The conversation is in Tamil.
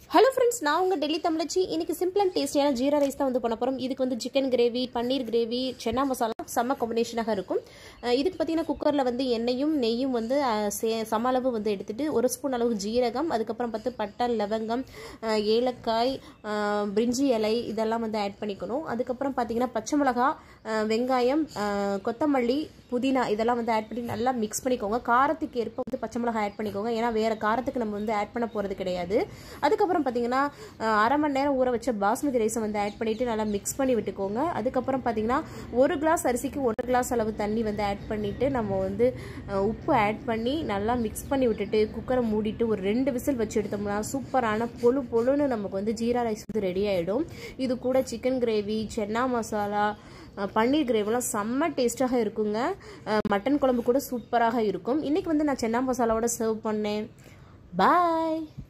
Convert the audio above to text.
ஹலோ ஃப்ரெண்ட்ஸ் நான் உங்கள் டெல்லி தமிழச்சி இன்னைக்கு சிம்பிள் அண்ட் டேஸ்டியான ஜீரா ரைஸ் தான் வந்து பண்ண போகிறோம் இதுக்கு வந்து chicken gravy paneer gravy chana masala செம்ம காம்பினேஷனாக இருக்கும் அஹ் இதுக்கு பார்த்தீங்கன்னா குக்கரில் வந்து எண்ணெயும் நெய்யும் வந்து அஹ், சே- சம அளவு வந்து எடுத்துட்டு ஒரு ஸ்பூன் அளவு ஜீரகம் அதுக்கப்புறம் பார்த்து பட்டை லவங்கம் அஹ், ஏலக்காய் அஹ், பிரிஞ்சி இலை இதெல்லாம் வந்து ஆட் பண்ணிக்கணும் அதுக்கப்புறம் பார்த்தீங்கன்னா பச்சை மிளகா அஹ், வெங்காயம் அஹ், கொத்தமல்லி புதினா இதெல்லாம் வந்து ஆட் பண்ணி நல்லா மிக்ஸ் பண்ணிக்கோங்க காரத்துக்கு ஏற்ப வந்து பச்சை மிளகாய் ஆட் பண்ணிக்கோங்க ஏன்னா வேறு காரத்துக்கு நம்ம வந்து ஆட் பண்ண போகிறது கிடையாது அதுக்கப்புறம் பார்த்தீங்கன்னா அஹ், அரை மணி நேரம் ஊற வச்ச பாஸ்மதி ரைஸை வந்து ஆட் பண்ணிவிட்டு நல்லா மிக்ஸ் பண்ணி விட்டுக்கோங்க அதுக்கப்புறம் பார்த்தீங்கன்னா ஒரு கிளாஸ் அரிசிக்கு ஒரு கிளாஸ் அளவு தண்ணி வந்து ஆட் பண்ணிவிட்டு நம்ம வந்து அஹ், உப்பு ஆட் பண்ணி நல்லா மிக்ஸ் பண்ணி விட்டுட்டு குக்கரை மூடிட்டு ஒரு ரெண்டு விசில் வச்சு எடுத்தோம்னா சூப்பரான பொழு பொழுன்னு நமக்கு வந்து ஜீரா ரைஸ் வந்து ரெடி ஆகிடும் இது கூட சிக்கன் கிரேவி சென்னா மசாலா அஹ் பன்னீர் கிரேவிலாம் செம்ம டேஸ்ட்டாக இருக்குங்க அஹ் மட்டன் குழம்பு கூட சூப்பராக இருக்கும் இன்றைக்கி வந்து நான் சென்னா மசாலாவோட சர்வ் பண்ணேன் பாய்